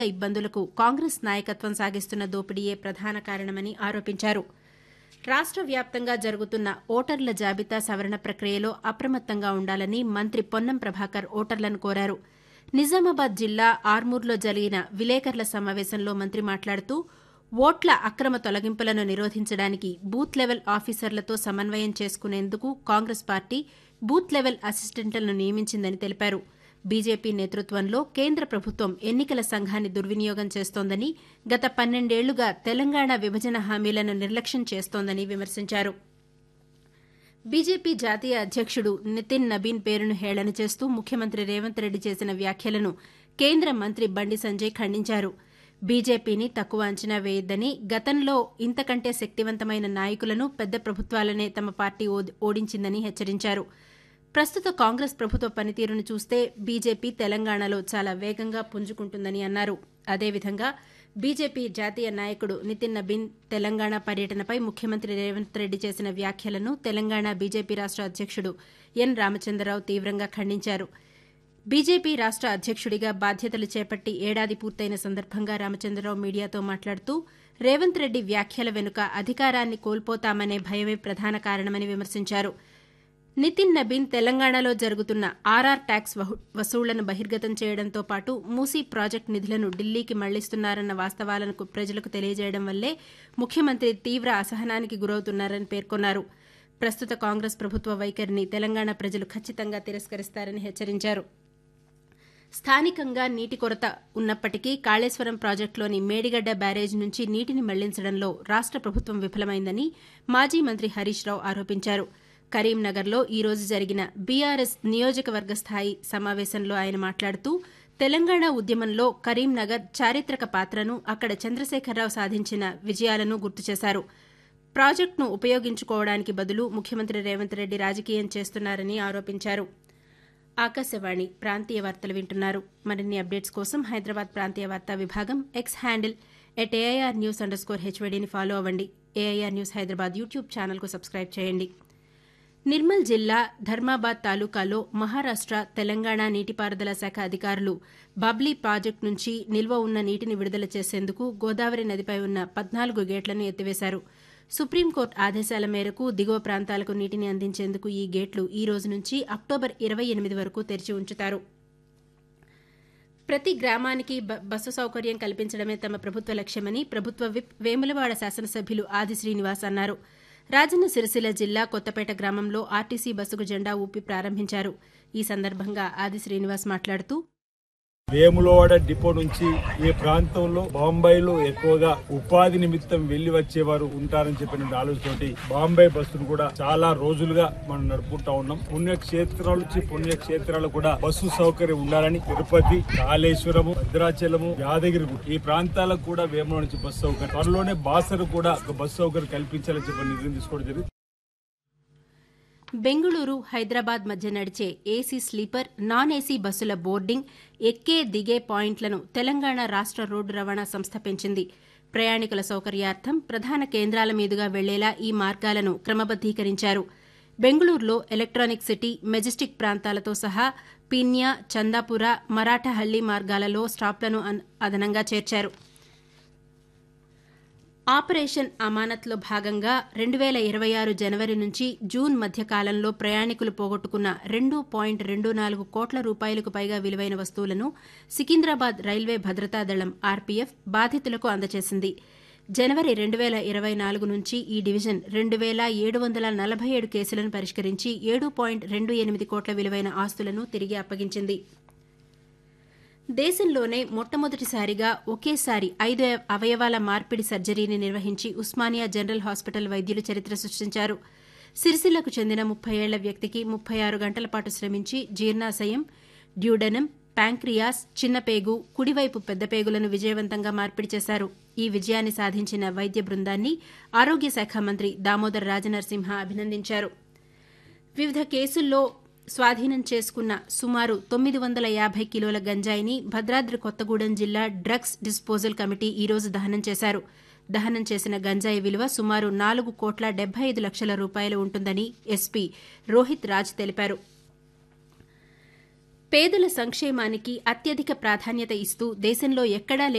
ఇబ్బందులకు కాంగ్రెస్ నాయకత్వం సాగిస్తున్న దోపిడీయే ప్రధాన కారణమని ఆరోపించారు రాష్ట వ్యాప్తంగా జరుగుతున్న ఓటర్ల జాబితా సవరణ ప్రక్రియలో అప్రమత్తంగా ఉండాలని మంత్రి పొన్నం ప్రభాకర్ ఓటర్లను కోరారు నిజామాబాద్ జిల్లా ఆర్మూర్లో జరిగిన విలేకరుల సమావేశంలో మంత్రి మాట్లాడుతూ ఓట్ల అక్రమ తొలగింపులను నిరోధించడానికి బూత్ లెవెల్ ఆఫీసర్లతో సమన్వయం చేసుకునేందుకు కాంగ్రెస్ పార్టీ బూత్ లెవెల్ అసిస్టెంట్లను నియమించిందని తెలిపారు బీజేపీ నేతృత్వంలో కేంద్ర ప్రభుత్వం ఎన్నికల సంఘాన్ని దుర్వినియోగం చేస్తోందని గత పన్నెండేళ్లుగా తెలంగాణ విభజన హామీలను నిర్లక్ష్యం చేస్తోందని విమర్శించారు బీజేపీ జాతీయ అధ్యక్షుడు నితిన్ నబీన్ పేరును హేళన చేస్తూ ముఖ్యమంత్రి రేవంత్ రెడ్డి చేసిన వ్యాఖ్యలను కేంద్ర మంత్రి బండి సంజయ్ ఖండించారు బీజేపీని తక్కువ అంచనా వేయొద్దని గతంలో ఇంతకంటే శక్తివంతమైన నాయకులను పెద్ద ప్రభుత్వాలనే తమ పార్టీ ఓడించిందని హెచ్చరించారు ప్రస్తుత కాంగ్రెస్ ప్రభుత్వ పనితీరును చూస్తే బీజేపీ తెలంగాణలో చాలా వేగంగా పుంజుకుంటుందని అన్నారు అదేవిధంగా బీజేపీ జాతీయ నాయకుడు నితిన్ నబీన్ తెలంగాణ పర్యటనపై ముఖ్యమంత్రి రేవంత్ రెడ్డి చేసిన వ్యాఖ్యలను తెలంగాణ బీజేపీ రాష్ట అధ్యక్షుడు ఎన్ రామచంద్రరావు తీవ్రంగా ఖండించారు బీజేపీ రాష్ట అధ్యక్షుడిగా బాధ్యతలు చేపట్టి ఏడాది పూర్తయిన సందర్భంగా రామచంద్రరావు మీడియాతో మాట్లాడుతూ రేవంత్ రెడ్డి వ్యాఖ్యల వెనుక అధికారాన్ని కోల్పోతామనే భయమే ప్రధాన కారణమని విమర్శించారు నితిన్ నబీన్ తెలంగాణలో జరుగుతున్న ఆర్ఆర్ ట్యాక్స్ వసూళ్లను బహిర్గతం చేయడంతో పాటు మూసీ ప్రాజెక్టు నిధులను ఢిల్లీకి మళ్లిస్తున్నారన్న వాస్తవాలను ప్రజలకు తెలియజేయడం వల్లే ముఖ్యమంత్రి తీవ్ర అసహనానికి గురవుతున్నారని పేర్కొన్నారు ప్రస్తుత కాంగ్రెస్ ప్రభుత్వ వైఖరిని తెలంగాణ ప్రజలు ఖచ్చితంగా తిరస్కరిస్తారని హెచ్చరించారు స్థానికంగా నీటి కొరత ఉన్నప్పటికీ కాళేశ్వరం ప్రాజెక్టులోని మేడిగడ్డ బ్యారేజ్ నుంచి నీటిని మళ్లించడంలో రాష్ట ప్రభుత్వం విఫలమైందని మాజీ మంత్రి హరీష్ రావు ఆరోపించారు కరీంనగర్లో ఈ రోజు జరిగిన బీఆర్ఎస్ నియోజకవర్గ స్థాయి సమావేశంలో ఆయన మాట్లాడుతూ తెలంగాణ ఉద్యమంలో కరీంనగర్ చారిత్రక పాత్రను అక్కడ చంద్రశేఖరరావు సాధించిన విజయాలను గుర్తు చేశారు ప్రాజెక్టును ఉపయోగించుకోవడానికి బదులు ముఖ్యమంత్రి రేవంత్ రెడ్డి రాజకీయం చేస్తున్నారని ఆరోపించారు ఆకాశవాణి ప్రాంతీయ వార్తలు వింటున్నారు మరిన్ని అప్డేట్స్ కోసం హైదరాబాద్ ప్రాంతీయ వార్తా విభాగం X handle at AIR news underscore హెచ్వైడీని ఫాలో అవ్వండి ఏఐఆర్ న్యూస్ హైదరాబాద్ యూట్యూబ్ ఛానల్కు సబ్స్క్రైబ్ చేయండి నిర్మల్ జిల్లా ధర్మాబాద్ తాలూకాలో మహారాష్ట తెలంగాణ నీటిపారుదల శాఖ అధికారులు బబ్లీ ప్రాజెక్టు నుంచి నిల్వ ఉన్న నీటిని విడుదల చేసేందుకు గోదావరి నదిపై ఉన్న పద్నాలుగు గేట్లను ఎత్తివేశారు సుప్రీంకోర్టు ఆదేశాల మేరకు దిగువ ప్రాంతాలకు నీటిని అందించేందుకు ఈ గేట్లు ఈ రోజు నుంచి అక్టోబర్ ఇరవై ఎనిమిది వరకు తెరిచి ఉంచుతారు ప్రతి గ్రామానికి బస్సు సౌకర్యం కల్పించడమే తమ ప్రభుత్వ లక్ష్యమని ప్రభుత్వ విప్ వేములవాడ శాసనసభ్యులు ఆది శ్రీనివాస్ అన్నారు రాజన్న సిరిసిల్ల జిల్లా కొత్తపేట గ్రామంలో ఆర్టీసీ బస్సుకు జెండా ఊపి ప్రారంభించారు ఈ సందర్భంగా ఆది శ్రీనివాస్ మాట్లాడుతూ వేములవాడ డిపో నుంచి ఈ ప్రాంతంలో బాంబేలో ఎక్కువగా ఉపాధి నిమిత్తం వెళ్లి వచ్చేవారు ఉంటారని చెప్పిన ఆలోచనతోటి బాంబే బస్సును కూడా చాలా రోజులుగా మనం నడుపుకుంటా ఉన్నాం పుణ్యక్షేత్రాల నుంచి పుణ్యక్షేత్రాలు కూడా బస్సు సౌకర్యం ఉండాలని తిరుపతి కాళేశ్వరము భద్రాచలము యాదగిరి ఈ ప్రాంతాలకు కూడా వేముల నుంచి బస్సు సౌకర్యం త్వరలోనే బాసరు కూడా ఒక బస్సు సౌకర్యం కల్పించాలని చెప్పి నిర్ణయం తీసుకోవడం జరిగింది బెంగళూరు హైదరాబాద్ మధ్య నడిచే ఏసీ స్లీపర్ నాన్ ఏసీ బస్సుల బోర్డింగ్ ఎక్కే దిగే పాయింట్లను తెలంగాణ రాష్ట రోడ్డు రవాణా సంస్థ పెంచింది ప్రయాణికుల సౌకర్యార్థం ప్రధాన కేంద్రాల మీదుగా వెళ్లేలా ఈ మార్గాలను క్రమబద్దీకరించారు బెంగళూరులో ఎలక్ట్రానిక్ సిటీ మెజెస్టిక్ ప్రాంతాలతో సహా పీన్యా చందాపుర మరాఠహళ్లి మార్గాలలో స్టాప్లను అదనంగా చేర్చారు ఆపరేషన్ అమానత్లో భాగంగా రెండు వేల ఇరవై ఆరు జనవరి నుంచి జూన్ మధ్య కాలంలో ప్రయాణికులు పోగొట్టుకున్న రెండు పాయింట్ రెండు నాలుగు కోట్ల రూపాయలకు పైగా విలువైన వస్తువులను సికింద్రాబాద్ రైల్వే భద్రతా దళం ఆర్పీఎఫ్ బాధితులకు అందజేసింది జనవరి రెండు వేల ఇరవై నాలుగు నుంచి ఈ డివిజన్ రెండు వేల ఏడు వందల నలభై ఏడు కేసులను పరిష్కరించి ఏడు పాయింట్ రెండు ఎనిమిది కోట్ల విలువైన ఆస్తులను తిరిగి అప్పగించింది దేశంలోనే మొట్టమొదటిసారిగా ఒకేసారి ఐదు అవయవాల మార్పిడి సర్జరీని నిర్వహించి ఉస్మానియా జనరల్ హాస్పిటల్ వైద్యులు చరిత్ర సృష్టించారు సిరిసిల్లకు చెందిన ముప్పై ఏళ్ల వ్యక్తికి ముప్పై ఆరు గంటల పాటు శ్రమించి జీర్ణాశయం డ్యూడెనం ప్యాంక్రియాస్ చిన్నపేగు కుడివైపు పెద్దపేగులను విజయవంతంగా మార్పిడి చేశారు ఈ విజయాన్ని సాధించిన వైద్య బృందాన్ని ఆరోగ్య శాఖ మంత్రి దామోదర్ రాజనరసింహ అభినందించారు వివిధ కేసుల్లో స్వాధీనం చేసుకున్న సుమారు తొమ్మిది వందల యాభై కిలోల గంజాయిని భద్రాద్రి కొత్తగూడెం జిల్లా డ్రగ్స్ డిస్పోజల్ కమిటీ ఈ రోజు దహనం చేశారు దహనం చేసిన గంజాయి విలువ సుమారు నాలుగు కోట్ల డెబ్బై ఐదు లక్షల రూపాయలు ఉంటుందని ఎస్పీ రోహిత్ రాజ్ తెలిపారు పేదల సంక్షేమానికి అత్యధిక ప్రాధాన్యత ఇస్తూ దేశంలో ఎక్కడా